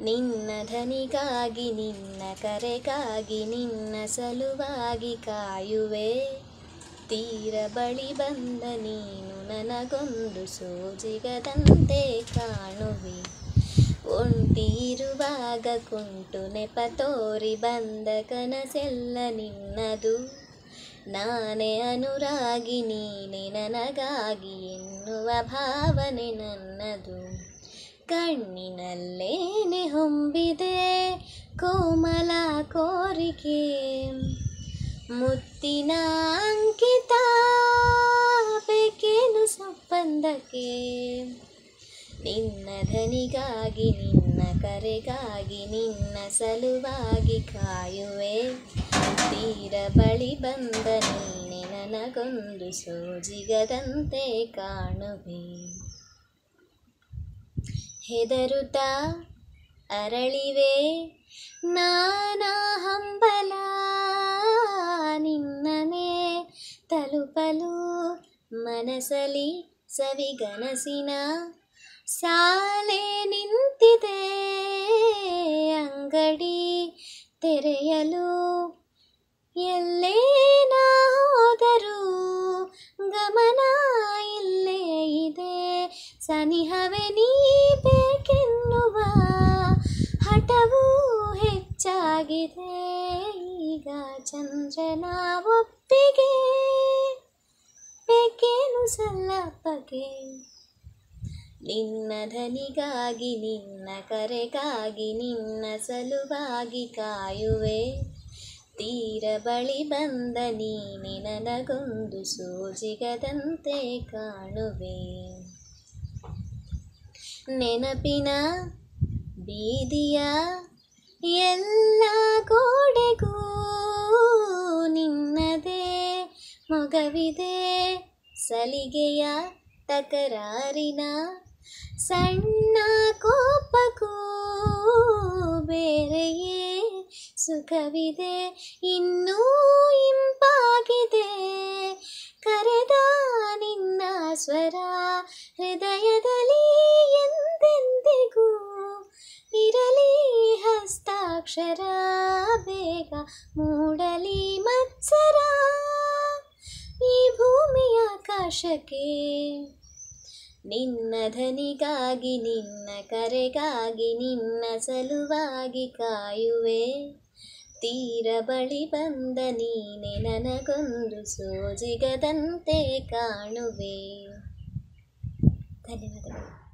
ನಿನ್ನ ಧನಿಗಾಗಿ ನಿನ್ನ ಕರೆಗಾಗಿ ನಿನ್ನ ಸಲುವಾಗಿ ಕಾಯುವೆ ತೀರ ಬಳಿ ಬಂದ ನೀನು ನನಗೊಂದು ಸೋಜಿಗದಂತೆ ಕಾಣುವೆ ಒಂಟಿ ಇರುವಾಗ ಕುಂಟು ನೆಪ ತೋರಿ ಬಂದ ಕನಸೆಲ್ಲ ನಿನ್ನದು ನಾನೇ ಅನುರಾಗಿ ನೀನೆ ನನಗಾಗಿ ಎನ್ನುವ ಭಾವನೆ ನನ್ನದು ಕಣ್ಣಿನಲ್ಲೇನೆ ಹೊಂಬಿದೆ ಕೋಮಲ ಕೋರಿಕೆ ಮುತ್ತಿನ ಅಂಕಿತ ಬೇಕೇನು ಸಂಬಂಧಕ್ಕೆ ನಿನ್ನ ಧನಿಗಾಗಿ ನಿನ್ನ ಕರೆಗಾಗಿ ನಿನ್ನ ಸಲುವಾಗಿ ಕಾಯುವೆ ತೀರ ಬಳಿ ಬಂದ ನೀನೆ ನನಗೊಂದು ಸೋಜಿಗದಂತೆ ಕಾಣುವೆ ಹೆದರುತ್ತಾ ಅರಳಿವೆ ನಾನಾ ಹಂಬಲ ನಿನ್ನನೆ ತಲುಪಲು ಮನಸಲಿ ಸವಿಗನಸಿನ ಸಾಲೆ ನಿಂತಿದೆ ಅಂಗಡಿ ತೆರೆಯಲು ಎಲ್ಲೇ ನಾ ಹೋದರೂ ಗಮನ ಇಲ್ಲೇ ಇದೆ ಸನಿಹವೇ ನೀ ಬೇಕೆನ್ನುವ ಹಠವೂ ಹೆಚ್ಚಾಗಿದೆ ಈಗ ಚಂದ್ರನ ಒಪ್ಪಿಗೆ ಬೇಕೇನು ಸಲ್ಲಪ್ಪಗೆ ನಿನ್ನ ಧನಿಗಾಗಿ ನಿನ್ನ ಕರೆಗಾಗಿ ನಿನ್ನ ಸಲುವಾಗಿ ಕಾಯುವೆ ತೀರ ಬಳಿ ಬಂದ ನೀನೆ ನನಗೊಂದು ಸೋಜಿಗದಂತೆ ಕಾಣುವೆ ನೆನಪಿನ ಬೀದಿಯ ಎಲ್ಲ ಗೋಡೆಗೂ ನಿನ್ನದೇ ಮೊಗವಿದೆ ಸಲಿಗೆಯ ತಕರಾರಿನ ಸಣ್ಣ ಕೋಪಕ್ಕೂ ಬೇರೆಯೇ ಸುಖವಿದೆ ಇನ್ನೂ ಇಂಪಾಗಿದೆ ಕರೆದ ನಿನ್ನ ಸ್ವರ ಹೃದಯದಲ್ಲಿ ಎಂದೆಂದಿಗೂ ಇರಲಿ ಹಸ್ತಾಕ್ಷರ ಬೇಗ ಮೂಡಲಿ ಮತ್ಸರ ಈ ಭೂಮಿಯ ಆಕಾಶಕ್ಕೆ ನಿನ್ನ ಧನಿಗಾಗಿ ನಿನ್ನ ಕರೆಗಾಗಿ ನಿನ್ನ ಸಲುವಾಗಿ ಕಾಯುವೆ ತೀರ ಬಳಿ ಬಂದ ನೀನೆ ನನಗೊಂದು ಸೋಜಿಗದಂತೆ ಕಾಣುವೆ ಧನ್ಯವಾದಗಳು